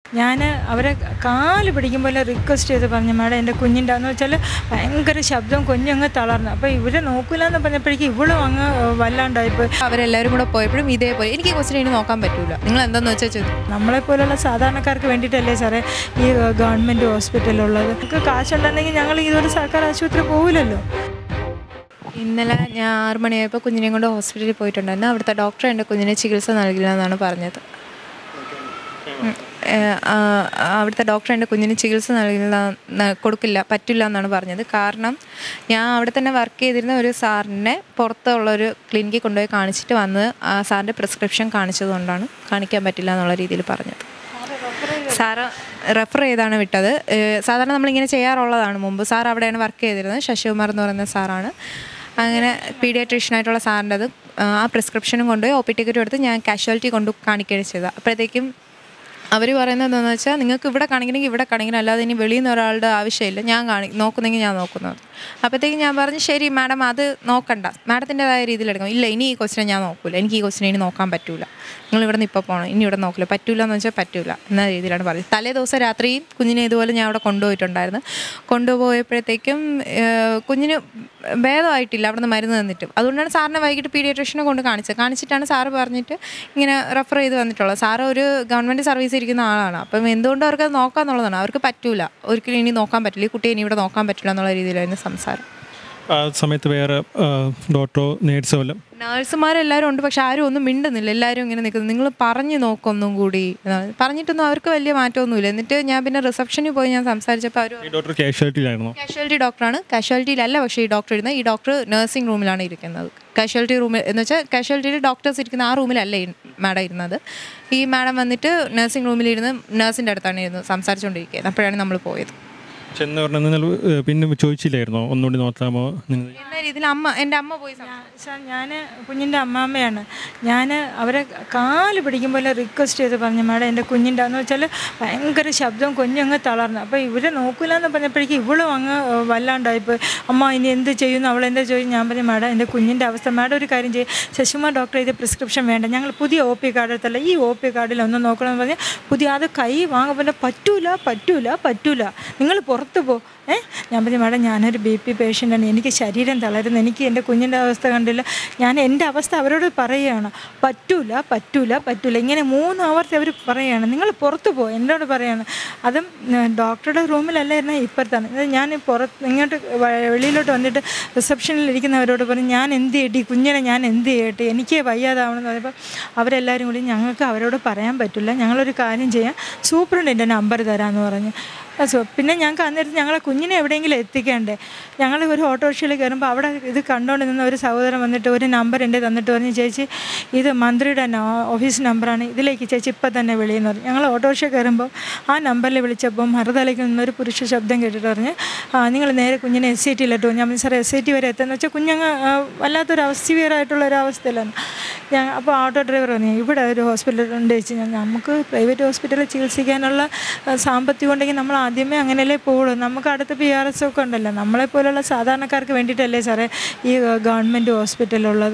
ഞാൻ അവരെ കാല് പിടിക്കുമ്പോൾ റിക്വസ്റ്റ് ചെയ്ത് പറഞ്ഞു മാഡം എൻ്റെ കുഞ്ഞിൻ്റെ എന്ന് വെച്ചാൽ ഭയങ്കര ശബ്ദം കുഞ്ഞങ്ങ് തളർന്നു അപ്പോൾ ഇവരെ നോക്കില്ല എന്ന് പറഞ്ഞപ്പോഴേക്കും ഇവളും അങ്ങ് വല്ലാണ്ടായിപ്പോയി അവരെല്ലാവരും കൂടെ പോയപ്പോഴും ഇതേപോലെ എനിക്ക് ഈ ക്വസ്റ്റ്യൻ ഇനി നോക്കാൻ പറ്റൂല നിങ്ങൾ എന്താന്ന് വെച്ചാൽ ചോദിച്ചു നമ്മളെപ്പോലുള്ള സാധാരണക്കാർക്ക് വേണ്ടിയിട്ടല്ലേ സാറേ ഈ ഗവൺമെൻറ് ഹോസ്പിറ്റലുള്ളത് നമുക്ക് കാശുണ്ടെങ്കിൽ ഞങ്ങൾ ഇതൊരു സർക്കാർ ആശുപത്രി പോകില്ലല്ലോ ഇന്നലെ ഞാൻ ആറ് മണിയായപ്പോൾ കുഞ്ഞിനെയും കൊണ്ട് ഹോസ്പിറ്റലിൽ പോയിട്ടുണ്ടായിരുന്നു അവിടുത്തെ ഡോക്ടർ എൻ്റെ കുഞ്ഞിന് ചികിത്സ നൽകില്ല എന്നാണ് പറഞ്ഞത് ഉം. ഏഹ് ആ, അവിടുത്തെ ഡോക്ടർ എൻ്റെ കുഞ്ഞിന് ചികിത്സ നൽകില്ല ന- കൊടുക്കില്ല പറ്റില്ല എന്നാണ് പറഞ്ഞത് കാരണം ഞാൻ അവിടെ തന്നെ വർക്ക് ചെയ്തിരുന്ന ഒരു സാറിനെ പുറത്തുള്ള ഒരു ക്ലിനിക്കിൽ കൊണ്ടുപോയി കാണിച്ചിട്ട് വന്ന് ആ സാറിൻ്റെ പ്രിസ്ക്രിപ്ഷൻ കാണിച്ചതുകൊണ്ടാണ് കാണിക്കാൻ പറ്റില്ല എന്നുള്ള രീതിയിൽ പറഞ്ഞത് സാറ് റെഫർ ചെയ്താണ് വിട്ടത് ഏഹ് സാധാരണ നമ്മളിങ്ങനെ ചെയ്യാറുള്ളതാണ് മുമ്പ് സാർ അവിടെയാണ് വർക്ക് ചെയ്തിരുന്നത് ശശികുമാർ എന്ന് പറയുന്ന സാറാണ് അങ്ങനെ പീഡിയാട്രീഷ്യനായിട്ടുള്ള സാറിൻ്റെ അത് ആ പ്രിസ്ക്രിപ്ഷനും കൊണ്ടുപോയി ഒ പി ടിക്കറ്റും എടുത്ത് ഞാൻ കാഷ്വാലിറ്റി കൊണ്ട് കാണിക്കുകയാണ് ചെയ്തത് അപ്പോഴത്തേക്കും അവർ പറയുന്നത് എന്താണെന്ന് വെച്ചാൽ നിങ്ങൾക്ക് ഇവിടെ കാണിക്കണമെങ്കിൽ ഇവിടെ കാണിക്കണം അല്ലാതെ ഇനി വെളിയിൽ നിന്ന് ഒരാളുടെ ആവശ്യമില്ല ഞാൻ കാണി നോക്കുന്നെങ്കിൽ ഞാൻ നോക്കുന്നത് അപ്പോഴത്തേക്കും ഞാൻ പറഞ്ഞു ശരി മാഡം അത് നോക്കണ്ട മാഡത്തിൻ്റെതായ രീതിയിൽ എടുക്കണം ഇല്ല ഇനി ഈ ക്വസ്റ്റിനെ ഞാൻ നോക്കൂല എനിക്ക് ഈ ക്വസ്റ്റിനെ ഇനി നോക്കാൻ പറ്റൂല നിങ്ങൾ ഇവിടെ നിന്ന് ഇപ്പോൾ പോകണം ഇനി ഇവിടെ നോക്കില്ല പറ്റൂല എന്ന് വെച്ചാൽ പറ്റൂല എന്ന രീതിയിലാണ് പറയുന്നത് തലേ ദിവസം രാത്രിയും കുഞ്ഞിനെ ഇതുപോലെ ഞാൻ അവിടെ കൊണ്ടുപോയിട്ടുണ്ടായിരുന്നു കൊണ്ടുപോയപ്പോഴത്തേക്കും ഏഹ്, കുഞ്ഞിന് ഭേദമായിട്ടില്ല അവിടെ നിന്ന് മരുന്ന് തന്നിട്ടും അതുകൊണ്ടാണ് സാറിനെ വൈകിട്ട് പീഡിയാട്രീഷനെ കൊണ്ട് കാണിച്ചത് കാണിച്ചിട്ടാണ് സാറ് പറഞ്ഞിട്ട് ഇങ്ങനെ റെഫർ ചെയ്ത് വന്നിട്ടുള്ളത് സാറ് ഒരു ഗവൺമെൻറ് സർവീസ് ഇരിക്കുന്ന ആളാണ് അപ്പം എന്തുകൊണ്ട് അവർക്ക് അത് നോക്കാന്നുള്ളതാണ് അവർക്ക് പറ്റൂല ഒരിക്കലും ഇനി നോക്കാൻ പറ്റില്ല ഈ കുട്ടിയെ ഇനി ഇവിടെ നോക്കാൻ പറ്റില്ല എന്നുള്ള രീതിയിലായിരുന്നു സംസാരം ആ സമയത്ത് വേറെ ആ, ഡോക്ടറോ നേഴ്സോ വല്ലതും നഴ്സുമാരെല്ലാവരും ഉണ്ട് പക്ഷെ ആരും ഒന്നും മിണ്ടുന്നില്ല എല്ലാവരും ഇങ്ങനെ നിൽക്കുന്നു നിങ്ങൾ പറഞ്ഞു നോക്കൊന്നും കൂടി എന്നാണ്. പറഞ്ഞിട്ടൊന്നും അവർക്ക് വലിയ മാറ്റമൊന്നുമില്ല എന്നിട്ട് ഞാൻ പിന്നെ റിസപ്ഷനിൽ പോയി ഞാൻ സംസാരിച്ചപ്പോൾ അവർ ഈ ഡോക്ടർ കാഷ്വാലിറ്റിയിലായിരുന്നോ കാഷ്വാലിറ്റി ഡോക്ടറാണ് കാഷ്വാലിറ്റിയിലല്ല പക്ഷേ ഈ ഡോക്ടർ ഇരുന്നത് ഈ ഡോക്ടർ നഴ്സിംഗ് റൂമിലാണ് ഇരിക്കുന്നത് കാഷ്വാലിറ്റി റൂമിൽ എന്ന് വെച്ചാൽ കാഷ്വാലിറ്റിയിൽ ഡോക്ടേഴ്സ് ഇരിക്കുന്ന ആ റൂമിലല്ല ഈ മാഡം ഇരുന്നത് ഈ മാഡം വന്നിട്ട് നഴ്സിംഗ് റൂമിലിരുന്ന് നഴ്സിൻ്റെ അടുത്താണ് ഇരുന്നത് സംസാരിച്ചുകൊണ്ടിരിക്കുന്നത് അപ്പോഴാണ് നമ്മൾ പോയത് ചെന്ന് പറഞ്ഞാൽ നിങ്ങൾ ഏ, പിന്നെ ചോദിച്ചില്ലായിരുന്നോ ഒന്നുകൂടി നോക്കാമോ നിങ്ങൾ എന്ന രീതിയിൽ അമ്മ എൻ്റെ അമ്മ പോയി സംസാരിച്ചു. സാർ ഞാൻ കുഞ്ഞിൻ്റെ അമ്മാമ്മയാണ് ഞാൻ അവരെ കാല് പിടിക്കുമ്പോൾ റിക്വസ്റ്റ് ചെയ്ത് പറഞ്ഞു മാഡം എൻ്റെ കുഞ്ഞിൻ്റെ എന്ന് വെച്ചാൽ ഭയങ്കര ശബ്ദം കുഞ്ഞങ്ങ് തളർന്നു അപ്പോൾ ഇവരെ നോക്കില്ല എന്ന് പറഞ്ഞപ്പോഴേക്കും ഇവളും അങ്ങ് വല്ലാണ്ടായിപ്പോയി അമ്മ ഇനി എന്ത് ചെയ്യുന്നു അവൾ എന്താ ചോദിക്കും ഞാൻ പറഞ്ഞു മാഡം എൻ്റെ കുഞ്ഞിൻ്റെ അവസ്ഥ മാഡം ഒരു കാര്യം ചെയ്യും ശശികുമാർ ഡോക്ടർ ഇത് പ്രിസ്ക്രിപ്ഷൻ വേണ്ട ഞങ്ങൾ പുതിയ ഒ പി കാർഡ് എടുത്തല്ല ഈ ഒ പി കാർഡിൽ ഒന്ന് നോക്കണമെന്ന് പറഞ്ഞാൽ പുതിയ അത് കൈ വാങ്ങാൻ പറഞ്ഞാൽ പറ്റൂല പറ്റൂല പറ്റൂല നിങ്ങൾ പുറത്ത് പോ ഏ ഞാൻ പറഞ്ഞു മാഡം ഞാനൊരു ബി പി പേഷ്യൻ്റാണ് എനിക്ക് ശരീരം തളരുന്നു എനിക്ക് എൻ്റെ കുഞ്ഞിൻ്റെ അവസ്ഥ കണ്ടില്ല ഞാൻ എൻ്റെ അവസ്ഥ അവരോട് പറയുകയാണ് പറ്റൂല പറ്റൂല പറ്റൂല ഇങ്ങനെ മൂന്ന് ആവർത്തി അവർ പറയുകയാണ് നിങ്ങൾ പുറത്ത് പോ എന്നോട് പറയാണ് അതും ഉം, ഡോക്ടറുടെ റൂമിലല്ല ഇരുന്ന ഇപ്പുറത്താണ് ഇത് ഞാൻ പുറത്ത് ഇങ്ങോട്ട് വ- വെളിയിലോട്ട് വന്നിട്ട് റിസപ്ഷനിൽ ഇരിക്കുന്നവരോട് പറഞ്ഞു ഞാൻ എന്ത് ചെയ്യട്ടെ ഈ കുഞ്ഞിനെ ഞാൻ എന്ത് ചെയ്യട്ടെ എനിക്ക് വയ്യാതാവണമെന്ന് പറയുമ്പോൾ അവരെല്ലാവരും കൂടി ഞങ്ങൾക്ക് അവരോട് പറയാൻ പറ്റില്ല ഞങ്ങളൊരു കാര്യം ചെയ്യാം സൂപ്രണ്ടിൻ്റെ നമ്പർ തരാമെന്ന് പറഞ്ഞു ആ, സോ പിന്നെ ഞങ്ങൾക്ക് അന്നേരത്ത് ഞങ്ങളെ കുഞ്ഞിനെ എവിടെയെങ്കിലും എത്തിക്കണ്ടേ ഞങ്ങൾ ഒരു ഓട്ടോറിക്ഷയിൽ കയറുമ്പോൾ അവിടെ ഇത് കണ്ടുകൊണ്ട് നിന്ന ഒരു സഹോദരൻ വന്നിട്ട് ഒരു നമ്പർ എൻ്റെ തന്നിട്ട് പറഞ്ഞു ചേച്ചി ഇത് മന്ത്രിയുടെ ന- ഓഫീസ് നമ്പറാണ് ഇതിലേക്ക് ചേച്ചി ഇപ്പം തന്നെ വിളിയെന്ന് പറഞ്ഞു ഞങ്ങൾ ഓട്ടോറിക്ഷ കയറുമ്പോൾ ആ നമ്പറിൽ വിളിച്ചപ്പോൾ മറുതലയ്ക്ക് നിന്നൊരു പുരുഷ ശബ്ദം കേട്ടിട്ട് പറഞ്ഞ് ആ നിങ്ങൾ നേരെ കുഞ്ഞിനെ എസ് ഐ ടിയിലിട്ടു ഞാൻ പറഞ്ഞു, സാർ എസ് ഐ ടി വരെ എത്തുന്ന വെച്ചാൽ കുഞ്ഞങ്ങ് ആ, വല്ലാത്തൊരു അവസ്ഥ സിവിയർ ആയിട്ടുള്ള ഒരു അവസ്ഥയിലാണ് ഞാൻ അപ്പോൾ ഓട്ടോ ഡ്രൈവർ പറഞ്ഞു ഇവിടെ ഒരു ഹോസ്പിറ്റൽ ഉണ്ട് ചേച്ചി ഞാൻ നമുക്ക് പ്രൈവറ്റ് ഹോസ്പിറ്റലിൽ ചികിത്സിക്കാനുള്ള ആ, സാമ്പത്തികം ഉണ്ടെങ്കിൽ നമ്മൾ ആദ്യമേ അങ്ങനെയല്ലേ പോകുള്ളൂ നമുക്ക് അടുത്ത് പി ആർ എസ് ഒക്കെ ഉണ്ടല്ലോ നമ്മളെപ്പോലുള്ള സാധാരണക്കാർക്ക് വേണ്ടിയിട്ടല്ലേ സാറേ ഈ ഗവൺമെൻറ് ഹോസ്പിറ്റലുള്ളത്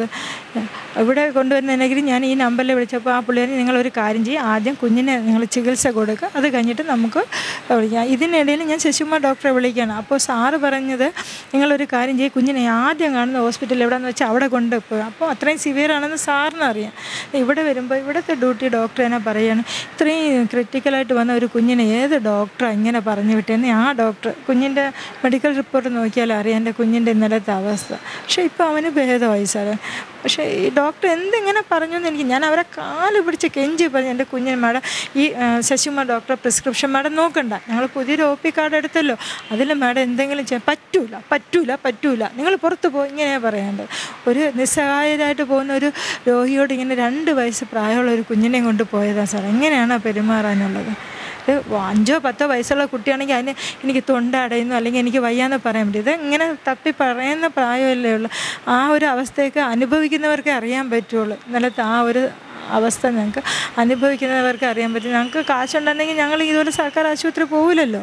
ഇവിടെ കൊണ്ടുവരുന്നെങ്കിൽ ഞാൻ ഈ നമ്പറിൽ വിളിച്ചപ്പോൾ ആ പുള്ളിയെ നിങ്ങളൊരു കാര്യം ചെയ്യും ആദ്യം കുഞ്ഞിനെ നിങ്ങൾ ചികിത്സ കൊടുക്കുക അത് കഴിഞ്ഞിട്ട് നമുക്ക് വിളിക്കാം ഇതിനിടയിൽ ഞാൻ ശശികുമാർ ഡോക്ടറെ വിളിക്കുകയാണ് അപ്പോൾ സാറ് പറഞ്ഞത് നിങ്ങളൊരു കാര്യം ചെയ്യും കുഞ്ഞിനെ ആദ്യം കാണുന്ന ഹോസ്പിറ്റൽ എവിടെയെന്ന് വെച്ചാൽ അവിടെ കൊണ്ടുപോകുക അപ്പോൾ അത്രയും സിവിയർ ആണെന്ന് സാറിന് അറിയാം ഇവിടെ വരുമ്പോൾ ഇവിടുത്തെ ഡ്യൂട്ടി ഡോക്ടർ എന്നെ പറയുകയാണ് ഇത്രയും ക്രിട്ടിക്കലായിട്ട് വന്ന ഒരു കുഞ്ഞിനെ ഏത് ഡോക്ടറാണ് ഇങ്ങനെ പറഞ്ഞു വിട്ടേന്ന് ആ ഡോക്ടർ കുഞ്ഞിൻ്റെ മെഡിക്കൽ റിപ്പോർട്ട് നോക്കിയാൽ അറിയാം എൻ്റെ കുഞ്ഞിൻ്റെ ഇന്നലത്തെ അവസ്ഥ പക്ഷേ ഇപ്പോൾ അവന് ഭേദമായി സാറേ പക്ഷേ ഈ ഡോക്ടർ എന്തിങ്ങനെ പറഞ്ഞു എന്ന് എനിക്ക് ഞാൻ അവരെ കാല് പിടിച്ച് കെഞ്ചി പറഞ്ഞു എൻ്റെ കുഞ്ഞിന് മാഡം ഈ ആ, ശശികുമാർ ഡോക്ടർ പ്രിസ്ക്രിപ്ഷൻ മാഡം നോക്കണ്ട ഞങ്ങൾ പുതിയൊരു ഒ പി കാർഡ് എടുത്തല്ലോ അതിൽ മാഡം എന്തെങ്കിലും ചെയ്യാൻ പറ്റൂല പറ്റൂല പറ്റൂല നിങ്ങൾ പുറത്ത് പോകും ഇങ്ങനെയാണ് പറയേണ്ടത് ഒരു നിസ്സഹായരായിട്ട് പോകുന്ന ഒരു രോഗിയോട് ഇങ്ങനെ രണ്ട് വയസ്സ് പ്രായമുള്ള ഒരു കുഞ്ഞിനെയും കൊണ്ട് പോയതാണ് സാർ എങ്ങനെയാണ് പെരുമാറാനുള്ളത് ഇത് അഞ്ചോ പത്തോ വയസ്സുള്ള കുട്ടിയാണെങ്കിൽ അതിന് എനിക്ക് തൊണ്ട അടയുന്നു അല്ലെങ്കിൽ എനിക്ക് വയ്യാന്ന് പറയാൻ പറ്റും ഇത് ഇങ്ങനെ തപ്പി പറയുന്ന പ്രായമല്ലേ ഉള്ളൂ ആ ഒരു അവസ്ഥയൊക്കെ അനുഭവിക്കുന്നവർക്കേ അറിയാൻ പറ്റുള്ളൂ ഇന്നലത്തെ ആ ഒരു അവസ്ഥ ഞങ്ങൾക്ക് അനുഭവിക്കുന്നവർക്ക് അറിയാൻ പറ്റും ഞങ്ങൾക്ക് കാശുണ്ടെങ്കിൽ ഞങ്ങൾ ഇതുപോലെ സർക്കാർ ആശുപത്രി പോകില്ലല്ലോ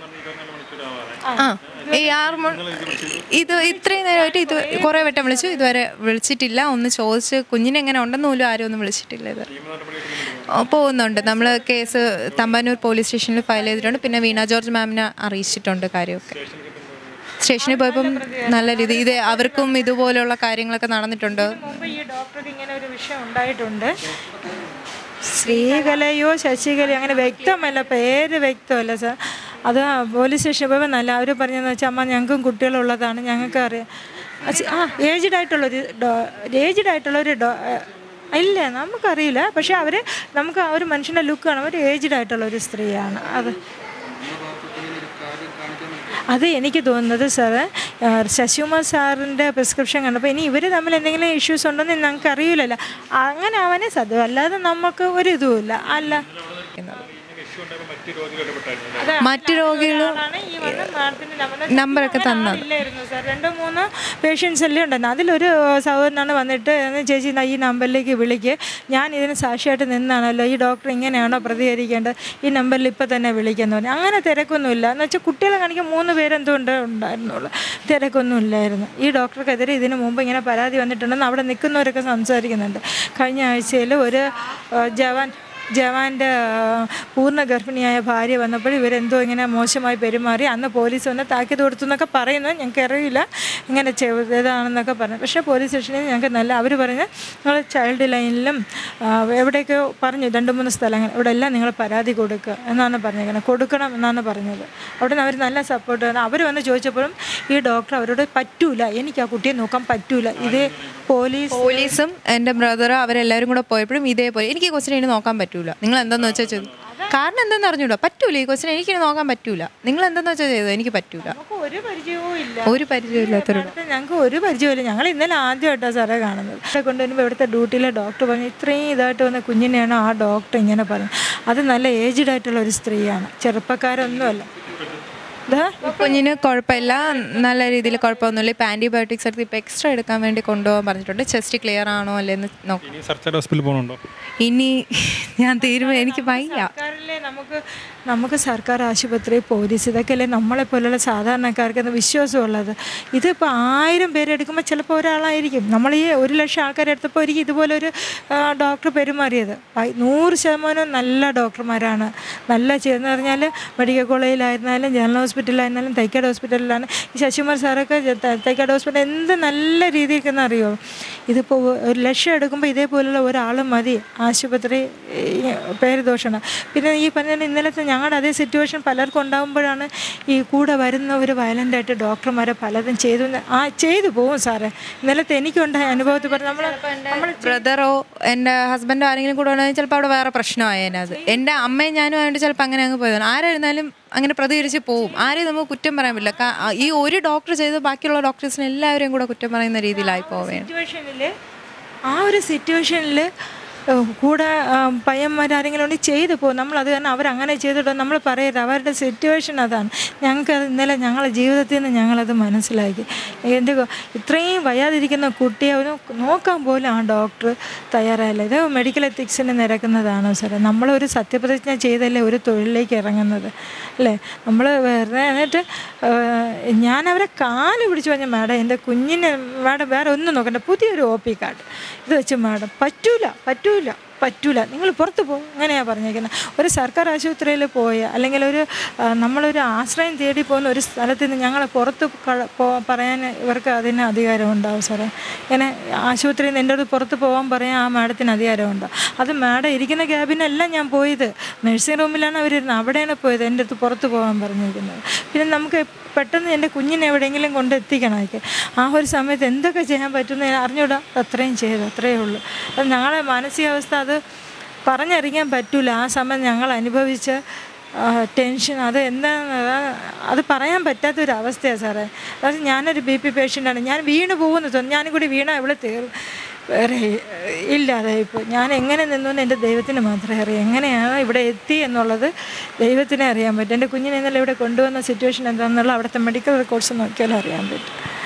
ആ ഈ ആറ് മണി ഇത് ഇത്രയും നേരമായിട്ട് ഇത് കുറേ വട്ടം വിളിച്ചു ഇതുവരെ വിളിച്ചിട്ടില്ല ഒന്ന് ചോദിച്ച് കുഞ്ഞിനെങ്ങനെ ഉണ്ടെന്ന് പോലും ആരും ഒന്നും വിളിച്ചിട്ടില്ല ഇത് ആ, പോകുന്നുണ്ട് നമ്മൾ കേസ് തമ്പാനൂർ പോലീസ് സ്റ്റേഷനിൽ ഫയൽ ചെയ്തിട്ടുണ്ട് പിന്നെ വീണ ജോർജ് മാമിനെ അറിയിച്ചിട്ടുണ്ട് കാര്യമൊക്കെ സ്റ്റേഷനിൽ പോയപ്പം നല്ല രീതി ഇത് അവർക്കും ഇതുപോലെയുള്ള കാര്യങ്ങളൊക്കെ നടന്നിട്ടുണ്ട് മുമ്പ് ഈ ഡോക്ടർക്ക് ഇങ്ങനെ ഒരു വിഷയം ഉണ്ടായിട്ടുണ്ട് ശ്രീകലയോ ശശികലയോ അങ്ങനെ വ്യക്തമല്ല പേര് വ്യക്തമല്ല സാർ അത് പോലീസ് സ്റ്റേഷനിൽ പോയപ്പോൾ നല്ല അവർ പറഞ്ഞതെന്ന് വെച്ചാൽ അമ്മ ഞങ്ങൾക്കും കുട്ടികളുള്ളതാണ് ഞങ്ങൾക്ക് അറിയാം അച്ഛ- ആ ഏജ്ഡ് ആയിട്ടുള്ളൊരു ഡോ ഏജ്ഡ് ആയിട്ടുള്ളൊരു ഡോ ഇല്ല നമുക്കറിയില്ല പക്ഷേ അവർ നമുക്ക് ആ ഒരു മനുഷ്യൻ്റെ ലുക്ക് കാണും ഒരു ഏജ്ഡ് ആയിട്ടുള്ള ഒരു സ്ത്രീയാണ് അത് അത് എനിക്ക് തോന്നുന്നത് സാറ് ആ, ശശികുമാർ സാറിൻ്റെ പ്രിസ്ക്രിപ്ഷൻ കണ്ടപ്പോൾ ഇനി ഇവർ തമ്മിൽ എന്തെങ്കിലും ഇഷ്യൂസ് ഉണ്ടെന്ന് ഞങ്ങൾക്ക് അറിയില്ലല്ലോ അങ്ങനെ അവനെ സാധ്യം അല്ലാതെ നമുക്ക് ഒരു ഇതുമില്ല അല്ല അതെ, മറ്റു രോഗികൾ ആളാണ് ഈ വന്ന മാഡത്തിന്റെ നമ്പർ. നമ്പറൊക്കെ അങ്ങനെ തന്നത്. ആളില്ലായിരുന്നു സാർ രണ്ടോ മൂന്നോ പേഷ്യൻസ് അല്ലേ ഉണ്ടായിരുന്നു അതിലൊരു സഹോദരനാണ് വന്നിട്ട് "എന്ന് ചേച്ചി ദാ ഈ നമ്പറിലേക്ക് വിളിക്ക് ഞാൻ ഇതിന് സാക്ഷിയായിട്ട് നിന്നാണല്ലോ ഈ ഡോക്ടർ ഇങ്ങനെയാണോ പ്രതികരിക്കേണ്ടത് ഈ നമ്പറിൽ ഇപ്പം തന്നെ വിളിക്കുന്നു പറഞ്ഞു അങ്ങനെ തിരക്കൊന്നുമില്ല എന്ന് വെച്ചാൽ കുട്ടികളെ കാണിക്കാൻ മൂന്ന് പേരെന്തുകൊണ്ട് ഉണ്ടായിരുന്നുള്ളൂ തിരക്കൊന്നും ഇല്ലായിരുന്നു ഈ ഡോക്ടർക്കെതിരെ ഇതിനു മുമ്പ് ഇങ്ങനെ പരാതി വന്നിട്ടുണ്ടെന്ന് അവിടെ നിൽക്കുന്നവരൊക്കെ സംസാരിക്കുന്നുണ്ട് കഴിഞ്ഞ ആഴ്ചയിൽ ഒരു ആ, ജവാൻ ജവാൻ്റെ പൂർണ്ണ ഗർഭിണിയായ ഭാര്യ വന്നപ്പോൾ ഇവരെന്തോ ഇങ്ങനെ മോശമായി പെരുമാറി അന്ന് പോലീസ് വന്ന് താക്കീത് കൊടുത്തു എന്നൊക്കെ പറയുന്നത് ഞങ്ങൾക്ക് അറിയില്ല ഇങ്ങനെ ചെയ്തതാണെന്നൊക്കെ പറഞ്ഞു പക്ഷേ പോലീസ് സ്റ്റേഷനിൽ ഞങ്ങൾക്ക് നല്ല അവർ പറഞ്ഞ് നിങ്ങൾ ചൈൽഡ് ലൈനിലും ആ, എവിടെയൊക്കെയോ പറഞ്ഞു രണ്ട് മൂന്ന് സ്ഥലങ്ങൾ ഇവിടെ എല്ലാം നിങ്ങൾ പരാതി കൊടുക്കുക എന്നാണ് പറഞ്ഞേക്കുന്നത് കൊടുക്കണം എന്നാണ് പറഞ്ഞത് അവിടെ നിന്ന് അവർ നല്ല സപ്പോർട്ട് അവർ വന്ന് ചോദിച്ചപ്പോഴും ഈ ഡോക്ടർ അവരോട് പറ്റൂല എനിക്ക് ആ കുട്ടിയെ നോക്കാൻ പറ്റൂല ഇത് പോലീസ് പോലീസും എൻ്റെ ബ്രദറും അവരെല്ലാവരും കൂടെ പോയപ്പോഴും ഇതേപോലെ എനിക്ക് ഈ കൊച്ചിനെ ഇനി നോക്കാൻ പറ്റൂല നിങ്ങൾ എന്താന്ന് വെച്ചാൽ ചെയ്തു കാരണം എന്താണെന്ന് അറിഞ്ഞൂടാ പറ്റൂല ഈ കൊച്ചിനെ എനിക്ക് ഇനി നോക്കാൻ പറ്റൂല നിങ്ങൾ എന്താന്ന് വെച്ചാൽ ചെയ്തു എനിക്ക് പറ്റൂല നമുക്ക് ഒരു പരിചയവും ഇല്ല ഒരു പരിചയമില്ലാത്തൊരു അടുത്ത ഞങ്ങൾക്ക് ഒരു പരിചയമില്ല ഞങ്ങൾ ഇന്നലെ ആദ്യമായിട്ടാണ് സാറേ കാണുന്നത് ഇവിടെ കൊണ്ടുവരുമ്പോൾ ഇവിടുത്തെ ഡ്യൂട്ടിയിലെ ഡോക്ടർ പറഞ്ഞു ഇത്രയും ഇതായിട്ട് വന്ന കുഞ്ഞിനെയാണ് ആ ഡോക്ടർ ഇങ്ങനെ പറഞ്ഞത് അത് നല്ല ഏജ്ഡ് ആയിട്ടുള്ള ഒരു സ്ത്രീയാണ് ചെറുപ്പക്കാരൊന്നുമല്ല ഇതാ കുഞ്ഞിന് കുഴപ്പമില്ല നല്ല രീതിയിൽ കുഴപ്പമൊന്നുമില്ല ഇപ്പം ആൻറ്റിബയോട്ടിക്സ് എടുത്ത് ഇപ്പം എക്സ്ട്രാ എടുക്കാൻ വേണ്ടി കൊണ്ടുപോകാൻ പറഞ്ഞിട്ടുണ്ട് ചെസ്റ്റ് ക്ലിയർ ആണോ അല്ലേന്ന് നോക്കാം ഇനി സർക്കാർ ഹോസ്പിറ്റലിൽ പോകണുണ്ടോ ഇനി ഞാൻ തീരുമാനം എനിക്ക് വയ്യ സർക്കാരിലെ നമുക്ക് നമുക്ക് സർക്കാർ ആശുപത്രി പോലീസ് ഇതൊക്കെയല്ലേ നമ്മളെ പോലുള്ള സാധാരണക്കാർക്ക് അത് വിശ്വാസമുള്ളത് ഇതിപ്പോൾ ആയിരം പേരെടുക്കുമ്പോൾ ചിലപ്പോൾ ഒരാളായിരിക്കും നമ്മൾ ഈ ഒരു ലക്ഷം ആൾക്കാരെ എടുത്തപ്പോൾ ഒരിക്കലും ഇതുപോലെ ഒരു ആ, ഡോക്ടർ പെരുമാറിയത് പ- നൂറ് ശതമാനം നല്ല ഡോക്ടർമാരാണ് നല്ല ചെയ്യുന്ന പറഞ്ഞാൽ മെഡിക്കൽ കോളേജിലായിരുന്നാലും ജനറൽ ഹോസ്പിറ്റലിലായിരുന്നാലും തൈക്കാട് ഹോസ്പിറ്റലിലാണ് ഈ ശശികുമാർ സാറൊക്കെ ജ- ത- തൈക്കാട് ഹോസ്പിറ്റൽ എന്ത് നല്ല രീതിയിൽ അറിയോ ഇതിപ്പോൾ ഒരു ലക്ഷം എടുക്കുമ്പോൾ ഇതേപോലുള്ള ഒരാൾ മതി ആശുപത്രി ഈ പേര് ദോഷമാണ് പിന്നെ ഈ പറഞ്ഞ ഇന്നലത്തെ ഞങ്ങളുടെ അതേ സിറ്റുവേഷൻ പലർക്കും ഉണ്ടാകുമ്പോഴാണ് ഈ കൂടെ വരുന്ന ഒരു വയലൻ്റായിട്ട് ഡോക്ടർമാരെ പലതും ചെയ്തു എന്ന് ആ ചെയ്തു പോകും സാറേ ഇന്നലത്തെ എനിക്കുണ്ടായ അനുഭവത്തിൽ പറഞ്ഞ നമ്മൾ നമ്മൾ ബ്രദറോ എൻ്റെ ഹസ്ബൻഡോ ആരെങ്കിലും കൂടെ ഉണ്ടെങ്കിൽ ചിലപ്പോൾ അവിടെ വേറെ പ്രശ്നമായേനെ അത് എൻ്റെ അമ്മയും ഞാനും ആയതുകൊണ്ട് ചിലപ്പോൾ അങ്ങനെ അങ്ങ് പോയതാണ് ആരായിരുന്നാലും അങ്ങനെ പ്രതികരിച്ച് പോവും ആരെയും നമുക്ക് കുറ്റം പറയാൻ പറ്റില്ല കാ- ഈ ഒരു ഡോക്ടർ ചെയ്ത് ബാക്കിയുള്ള ഡോക്ടേഴ്സിന് എല്ലാവരെയും കൂടെ കുറ്റം പറയുന്ന രീതിയിലായി പോവുകയാണ് സിറ്റുവേഷനിൽ ആ ഒരു സിറ്റുവേഷനിൽ കൂടെ ആ, പയ്യന്മാരാരെങ്കിലും ഉണ്ടെങ്കിൽ ചെയ്തു പോകും നമ്മളത് കാരണം അവരങ്ങനെ ചെയ്തിട്ടോ നമ്മൾ പറയരുത് അവരുടെ സിറ്റുവേഷൻ അതാണ് ഞങ്ങൾക്ക് അത് ഇന്നലെ ഞങ്ങളുടെ ജീവിതത്തിൽ നിന്ന് ഞങ്ങളത് മനസ്സിലാക്കി എന്ത് കൊ- ഇത്രയും വയ്യാതിരിക്കുന്ന കുട്ടിയെ ഒന്ന് നോക്കാൻ പോലും ആ ഡോക്ടർ തയ്യാറായില്ല ഇത് മെഡിക്കൽ എത്തിക്സിന് നിരക്കുന്നതാണ് സാറേ നമ്മളൊരു സത്യപ്രതിജ്ഞ ചെയ്തല്ലേ ഒരു തൊഴിലിലേക്ക് ഇറങ്ങുന്നത് അല്ലേ നമ്മൾ വെറുതെ എന്നിട്ട് ഏഹ്, ഞാൻ അവരെ കാല് പിടിച്ച് പറഞ്ഞ മാഡം എൻ്റെ കുഞ്ഞിനെ മാഡം വേറെ ഒന്നും നോക്കണ്ട പുതിയൊരു ഒ പി കാർഡ് ഇത് വെച്ച് മാഡം പറ്റൂല പറ്റൂല പറ്റൂല നിങ്ങൾ പുറത്ത് പോകും അങ്ങനെയാണ് പറഞ്ഞേക്കുന്നത് ഒരു സർക്കാർ ആശുപത്രിയിൽ പോയ അല്ലെങ്കിൽ ഒരു ആ, നമ്മളൊരു ആശ്രയം തേടി പോകുന്ന ഒരു സ്ഥലത്ത് നിന്ന് ഞങ്ങളെ പുറത്ത് ക- പോ പറയാൻ ഇവർക്ക് അതിന് അധികാരം ഉണ്ടാവും സാറേ ഇങ്ങനെ ആശുപത്രിയിൽ നിന്ന് എൻ്റെ അടുത്ത് പുറത്ത് പോകാൻ പറയാൻ ആ മാഡത്തിന് അധികാരമുണ്ടോ അത് മാഡം ഇരിക്കുന്ന ക്യാബിനല്ല ഞാൻ പോയത് നഴ്സിംഗ് റൂമിലാണ് അവരിരുന്നത് അവിടെയാണ് പോയത് എൻ്റെ അടുത്ത് പുറത്ത് പോകാൻ പറഞ്ഞിരിക്കുന്നത് പിന്നെ നമുക്ക് പെട്ടെന്ന് എൻ്റെ കുഞ്ഞിനെ എവിടെയെങ്കിലും കൊണ്ട് എത്തിക്കണം എനിക്ക് ആ ഒരു സമയത്ത് എന്തൊക്കെ ചെയ്യാൻ പറ്റുമെന്ന് ഞാൻ അറിഞ്ഞൂടാ അത്രയും ചെയ്തു അത്രയേ ഉള്ളൂ അത് ഞങ്ങളുടെ മാനസികാവസ്ഥ അത് പറഞ്ഞറിയിക്കാൻ പറ്റൂല ആ സമയം ഞങ്ങൾ അനുഭവിച്ച ആ, ടെൻഷൻ അത് എന്താണെന്ന് അതാ- അത് പറയാൻ പറ്റാത്തൊരവസ്ഥയാണ് സാറേ അതായത് ഞാനൊരു ബി പി പേഷ്യൻ്റാണ് ഞാൻ വീണ് പോകുന്നു തോന്നുന്നു ഞാനും കൂടി വീണാൽ ഇവിടെ തീർ വേറെ ഇല്ലാതായിപ്പോൾ ഞാൻ എങ്ങനെ നിന്നു എന്ന് എൻ്റെ ദൈവത്തിന് മാത്രമേ അറിയാം എങ്ങനെയാണ് ഇവിടെ എത്തി എന്നുള്ളത് ദൈവത്തിനെ അറിയാൻ പറ്റും എൻ്റെ കുഞ്ഞിനെ ഇന്നലെ ഇവിടെ കൊണ്ടുവന്ന സിറ്റുവേഷൻ എന്താണെന്നുള്ള അവിടുത്തെ മെഡിക്കൽ റെക്കോർഡ്സ് നോക്കിയാലും അറിയാൻ പറ്റും